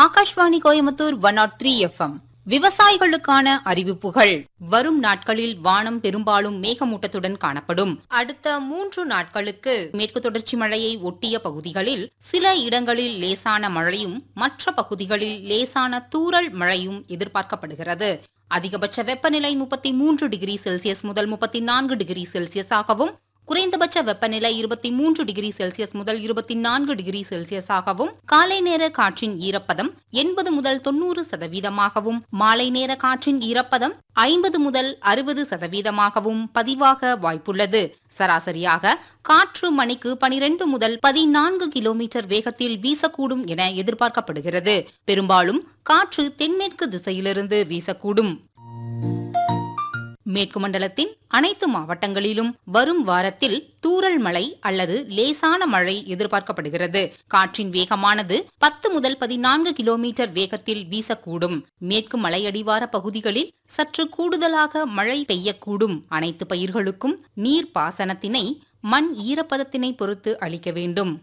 Akashvani Coimbatore one naught three FM விவசாயிகளுக்கான அறிவிப்புகள் வரும் நாட்களில் வானம் பெரும்பாலும் மேகமூட்டத்துடன் காணப்படும் அடுத்த மூன்று நாட்களுக்கு மேற்கு தொடர்ச்சி மழையை ஒட்டிய பகுதிகளில் சில இடங்களில் லேசான மழையும் மற்ற பகுதிகளில் லேசான தூறல் மழையும் எதிர்பார்க்கப்படுகிறது அதிகபட்ச வெப்பநிலை முப்பத்தி மூன்று டிகிரி செல்சியஸ் முதல் முப்பத்தி நான்கு டிகிரி செல்சியஸாகவும் குறைந்தபட்ச வெப்பநிலை இருபத்தி மூன்று டிகிரி செல்சியஸ் முதல் இருபத்தி நான்கு டிகிரி செல்சியஸாகவும் காலை நேர காற்றின் ஈரப்பதம் எண்பது முதல் தொண்ணூறு சதவீதமாகவும் மாலை நேர காற்றின் ஈரப்பதம் ஐம்பது முதல் அறுபது சதவீதமாகவும் பதிவாக வாய்ப்புள்ளது சராசரியாக காற்று மணிக்கு பனிரெண்டு முதல் பதினான்கு கிலோமீட்டர் வேகத்தில் வீசக்கூடும் என எதிர்பார்க்கப்படுகிறது பெரும்பாலும் காற்று தென்மேற்கு திசையிலிருந்து வீசக்கூடும் மேற்கு மண்டலத்தின் அனைத்து மாவட்டங்களிலும் வரும் வாரத்தில் தூறல் மழை அல்லது லேசான மழை எதிர்பார்க்கப்படுகிறது காற்றின் வேகமானது பத்து முதல் பதினான்கு கிலோமீட்டர் வேகத்தில் வீசக்கூடும் மேற்கு மலையடிவார பகுதிகளில் சற்று கூடுதலாக மழை பெய்யக்கூடும் அனைத்து பயிர்களுக்கும் நீர் பாசனத்தினை மண் ஈரப்பதத்தினை பொறுத்து அளிக்க வேண்டும்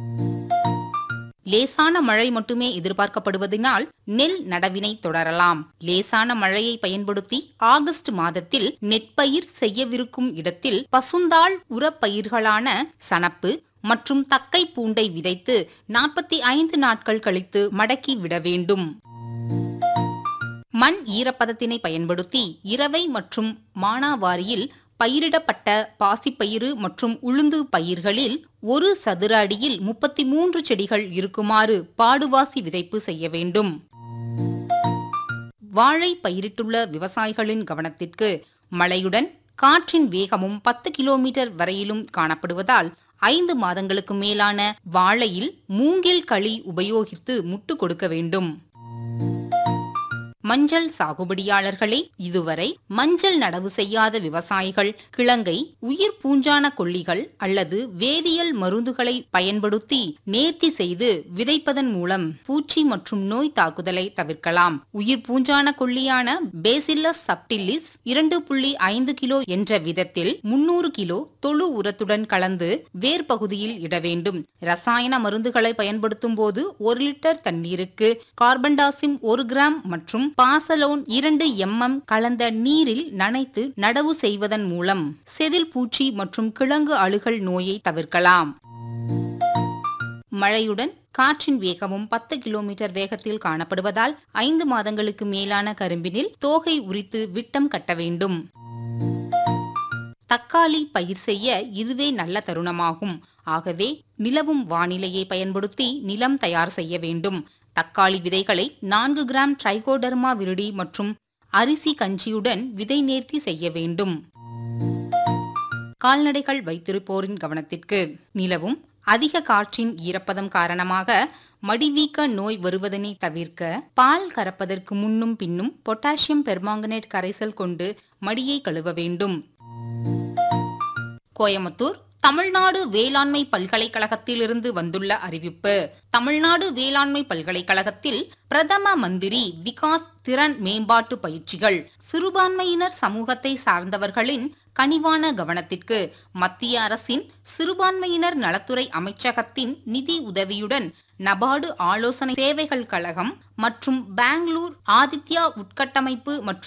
லேசான மழை மட்டுமே எதிர்பார்க்கப்படுவதனால் நெல் நடவினை தொடரலாம் லேசான மழையை பயன்படுத்தி ஆகஸ்ட் மாதத்தில் நெற்பயிர் செய்யவிருக்கும் இடத்தில் பசுந்தாள் உரப்பயிர்களான சணப்பு மற்றும் தக்கை பூண்டை விதைத்து நாற்பத்தி ஐந்து நாட்கள் கழித்து மடக்கி விட வேண்டும் மண் ஈரப்பதத்தினை பயன்படுத்தி இரவை மற்றும் மானாவாரியில் பயிரிடப்பட்ட பாசிப்பயிறு மற்றும் உளுந்து பயிர்களில் ஒரு சதுர அடியில் முப்பத்தி மூன்று செடிகள் இருக்குமாறு பாடுவாசி விதைப்பு செய்ய வேண்டும் வாழை பயிரிட்டுள்ள விவசாயிகளின் கவனத்திற்கு மழையுடன் காற்றின் வேகமும் பத்து கிலோமீட்டர் வரையிலும் காணப்படுவதால் ஐந்து மாதங்களுக்கு மேலான வாழையில் மூங்கில் களி உபயோகித்து முட்டு கொடுக்க வேண்டும் மஞ்சள் சாகுபடியாளர்களே இதுவரை மஞ்சள் நடவு செய்யாத விவசாயிகள் கிழங்கை உயிர் பூஞ்சான கொல்லிகள் அல்லது வேதியியல் மருந்துகளை பயன்படுத்தி நேர்த்தி செய்து விதைப்பதன் மூலம் பூச்சி மற்றும் நோய் தாக்குதலை தவிர்க்கலாம் உயிர் பூஞ்சான கொல்லியான பேசில்லஸ் சப்டில்லிஸ் இரண்டு புள்ளி ஐந்து கிலோ என்ற விதத்தில் முன்னூறு கிலோ தொழு உரத்துடன் கலந்து வேர் பகுதியில் இட வேண்டும் ரசாயன மருந்துகளை பயன்படுத்தும் போது ஒரு லிட்டர் தண்ணீருக்கு கார்பன்டாசிம் ஒரு கிராம் மற்றும் பாசலோன் இரண்டு எம்எம் கலந்த நீரில் நனைத்து நடவு செய்வதன் மூலம் செதில் பூச்சி மற்றும் கிழங்கு அழுகல் நோயை தவிர்க்கலாம் மழையுடன் காற்றின் வேகமும் பத்து கிலோமீட்டர் வேகத்தில் காணப்படுவதால் ஐந்து மாதங்களுக்கு மேலான கரும்பினில் தோகை உரித்து விட்டம் கட்ட வேண்டும் தக்காளி பயிர் செய்ய இதுவே நல்ல தருணமாகும் ஆகவே நிலவும் வானிலையை பயன்படுத்தி நிலம் தயார் செய்ய வேண்டும் தக்காளி விதைகளை நான்கு கிராம் ட்ரைகோடர்மா விருடி மற்றும் அரிசி கஞ்சியுடன் விதை நேர்த்தி செய்ய வேண்டும் கால்நடைகள் வைத்திருப்போரின் கவனத்திற்கு நிலவும் அதிக காற்றின் ஈரப்பதம் காரணமாக மடிவீக்க நோய் வருவதனை தவிர்க்க பால் கறப்பதற்கு முன்னும் பின்னும் பொட்டாசியம் பெர்மாங்கனேட் கரைசல் கொண்டு மடியை கழுவ வேண்டும் கோயமுத்தூர் தமிழ்நாடு வேளாண்மை பல்கலைக்கழகத்திலிருந்து வந்துள்ள அறிவிப்பு தமிழ்நாடு வேளாண்மை பல்கலைக்கழகத்தில் பிரதம மந்திரி விகாஸ் திறன் மேம்பாட்டு பயிற்சிகள் சிறுபான்மையினர் சமூகத்தை சார்ந்தவர்களின் கனிவான கவனத்திற்கு மத்திய அரசின் சிறுபான்மையினர் நலத்துறை அமைச்சகத்தின் நிதி உதவியுடன் நபார்டு ஆலோசனை சேவைகள் கழகம் மற்றும் பெங்களூர் ஆதித்யா உட்கட்டமைப்பு மற்றும்